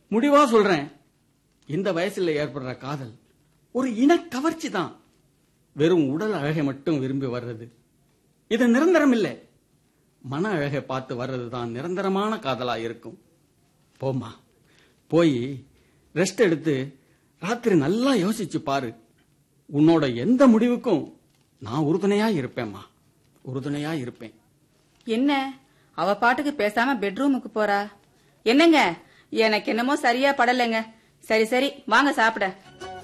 முடிவா சொல்றேன் இந்த வயசுல ஏற்படுற காதல் ஒரு இன கவர்ச்சி தான் வெறும் உடல் அழகை மட்டும் விரும்பி வர்றது இது நிரந்தரம் இல்லை மன அழகை பார்த்து வர்றது தான் நிரந்தரமான காதலா இருக்கும் போம்மா போய் ரெஸ்ட் எடுத்து ராத்திரி நல்லா யோசிச்சு பாரு உன்னோட எந்த முடிவுக்கும் நான் உறுதுணையா இருப்பேம்மா உறுதுணையா இருப்பேன் என்ன அவ பாட்டுக்கு பேசாம பெட்ரூமுக்கு போறா என்னங்க எனக்கு என்னமோ சரியா படலைங்க சரி சரி வாங்க சாப்பிட